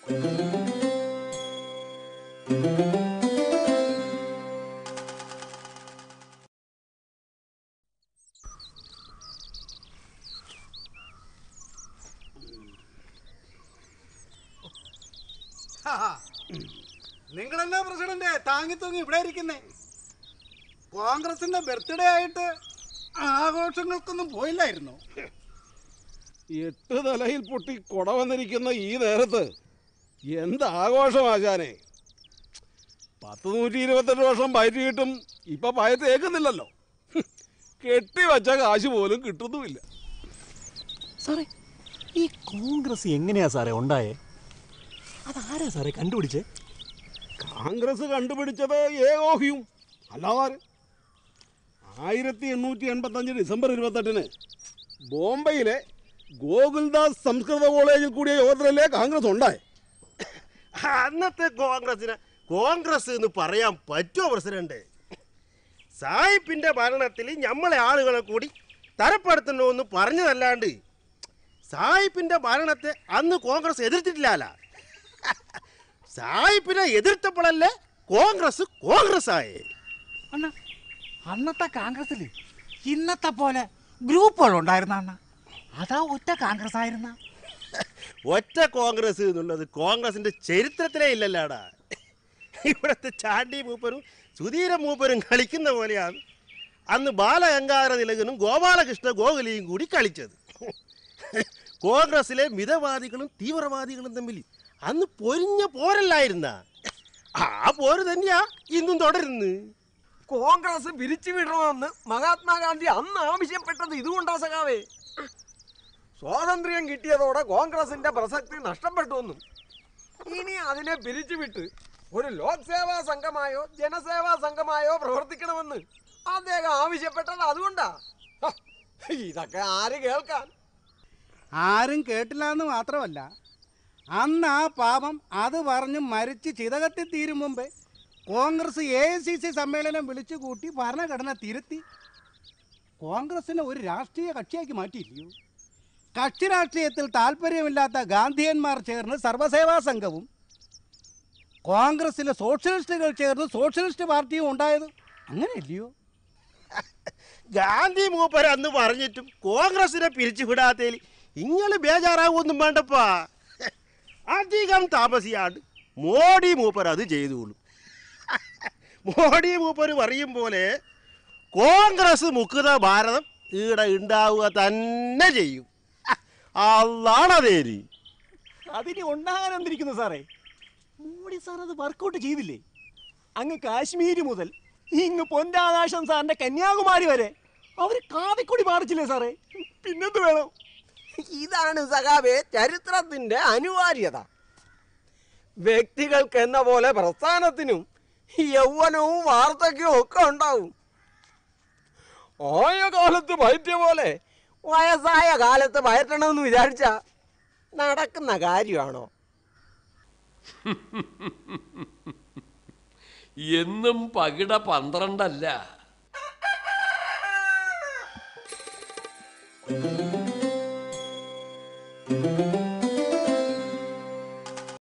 നിങ്ങളെന്നാ president താങ്ങി തൂങ്ങി ഇവിടെ ഇരിക്കുന്നേ കോൺഗ്രസിന്റെ ബർത്ത്ഡേ ആയിട്ട് ആഘോഷങ്ങൾക്കൊന്നും പോയില്ലായിരുന്നു എട്ട് തലയിൽ പൊട്ടി കൊട വന്നിരിക്കുന്ന ഈ നേരത്ത് എന്ത് ആഘോഷമാശാനെ പത്ത് നൂറ്റി ഇരുപത്തെട്ട് വർഷം പയറ്റ് കിട്ടും ഇപ്പൊ പയറ്റ് ഏക്കുന്നില്ലല്ലോ കെട്ടിവച്ച കാശ് പോലും കിട്ടുന്നുമില്ല സാറേ ഈ കോൺഗ്രസ് എങ്ങനെയാ സാറേ ഉണ്ടായേ അതാരാ സാറേ കണ്ടുപിടിച്ചേ കോൺഗ്രസ് കണ്ടുപിടിച്ചത് ഏകോഹിയും അല്ലാതെ ആയിരത്തി എണ്ണൂറ്റി എൺപത്തഞ്ച് ഡിസംബർ ഇരുപത്തെട്ടിന് ബോംബെയിലെ ഗോകുൽദാസ് സംസ്കൃത കോളേജിൽ കൂടിയ യോഗത്തിലല്ലേ കോൺഗ്രസ് ഉണ്ടായേ അന്നത്തെ കോൺഗ്രസിന് കോൺഗ്രസ് എന്ന് പറയാൻ പറ്റുമോ പ്രസിഡന്റ് സായിപ്പിന്റെ ഭരണത്തിൽ ഞമ്മളെ ആളുകളെ കൂടി തരപ്പെടുത്തണോ എന്ന് പറഞ്ഞതല്ലാണ്ട് സായിപ്പിന്റെ ഭരണത്തെ അന്ന് കോൺഗ്രസ് എതിർത്തിട്ടില്ല സായിപ്പിനെ എതിർത്തപ്പോഴല്ലേ കോൺഗ്രസ് കോൺഗ്രസ് ആയേ അണ്ണ അന്നത്തെ കോൺഗ്രസിൽ ഇന്നത്തെ പോലെ ഗ്രൂപ്പുകൾ ഉണ്ടായിരുന്ന അണ്ണ അതാ ഒറ്റ കോൺഗ്രസ് ആയിരുന്ന ഒറ്റ കോൺഗ്രസ് എന്നുള്ളത് കോൺഗ്രസിന്റെ ചരിത്രത്തിലേ ഇല്ലല്ലാടാ ഇവിടുത്തെ ചാണ്ടി മൂപ്പരും സുധീര മൂപ്പരും കളിക്കുന്ന പോലെയാണ് അന്ന് ബാലഗംഗാധര തിലകനും ഗോപാലകൃഷ്ണ ഗോകുലിയും കൂടി കളിച്ചത് കോൺഗ്രസിലെ മിതവാദികളും തീവ്രവാദികളും തമ്മിൽ അന്ന് പൊരിഞ്ഞ പോരല്ലായിരുന്ന ആ പോര് തന്നെയാ ഇന്നും തുടരുന്നു കോൺഗ്രസ് പിരിച്ചുവിടണമെന്ന് മഹാത്മാഗാന്ധി അന്ന് ആവശ്യപ്പെട്ടത് ഇതുകൊണ്ടാ സഖാവേ സ്വാതന്ത്ര്യം കിട്ടിയതോടെ കോൺഗ്രസിന്റെ പ്രസക്തി നഷ്ടപ്പെട്ടുവെന്നും ഇനി അതിനെ പിരിച്ചുവിട്ട് ഒരു ലോക്സേവാ സംഘമായോ ജനസേവാ സംഘമായോ പ്രവർത്തിക്കണമെന്ന് അദ്ദേഹം ആവശ്യപ്പെട്ടത് അതുകൊണ്ടാ ഹ, ഇതൊക്കെ ആര് കേൾക്കാൻ ആരും കേട്ടില്ല എന്ന് മാത്രമല്ല അന്ന് ആ പാപം അത് പറഞ്ഞ് മരിച്ച് ചിതകത്തി തീരും മുമ്പേ Congress A I C C സമ്മേളനം വിളിച്ചു കൂട്ടി ഭരണഘടന തിരുത്തി കോൺഗ്രസിനെ ഒരു രാഷ്ട്രീയ കക്ഷിയാക്കി മാറ്റിയില്ലയോ കക്ഷി രാഷ്ട്രീയത്തിൽ താല്പര്യമില്ലാത്ത ഗാന്ധിയന്മാർ ചേർന്ന് സർവസേവാ സംഘവും കോൺഗ്രസിലെ സോഷ്യലിസ്റ്റുകൾ ചേർന്ന് സോഷ്യലിസ്റ്റ് പാർട്ടിയും ഉണ്ടായത് അങ്ങനെയല്ലയോ ഗാന്ധി മൂപ്പർ അന്ന് പറഞ്ഞിട്ടും കോൺഗ്രസിനെ പിരിച്ചുവിടാത്തതിൽ ഇങ്ങള് ബേജാറാവൊന്നും വേണ്ടപ്പാ അധികം താമസിയാണ്ട് മോഡി മൂപ്പർ അത് ചെയ്തോളും മോഡി മൂപ്പർ പറയും പോലെ കോൺഗ്രസ് മുക്കുന്ന ഭാരതം ഈടെ ഉണ്ടാവുക തന്നെ ചെയ്യും അല്ലാണതേരി അതിനി ഉണ്ടാകാനെന്തിരിക്കുന്നു സാറേ മോഡി സാർ അത് വർക്കൗട്ട് ചെയ്തില്ലേ അങ്ങ് കാശ്മീര് മുതൽ ഇങ്ങ് പൊന്നാകാശം സാറിന്റെ കന്യാകുമാരി വരെ അവര് കാവിക്കൊടി മാറിച്ചില്ലേ സാറേ പിന്നെന്ത് വേണം ഇതാണ് സഖാവേ ചരിത്രത്തിന്റെ അനിവാര്യത വ്യക്തികൾക്ക് എന്ന പോലെ പ്രസ്ഥാനത്തിനും യൗവനവും വാർദ്ധക്യവും ഒക്കെ ഉണ്ടാവും ആയ കാലത്ത് പയറ്റിയ പോലെ വയസ്സായ കാലത്ത് പയറ്റണമെന്ന് വിചാരിച്ച നടക്കുന്ന കാര്യമാണോ എന്നും പകിട പന്ത്രണ്ടല്ല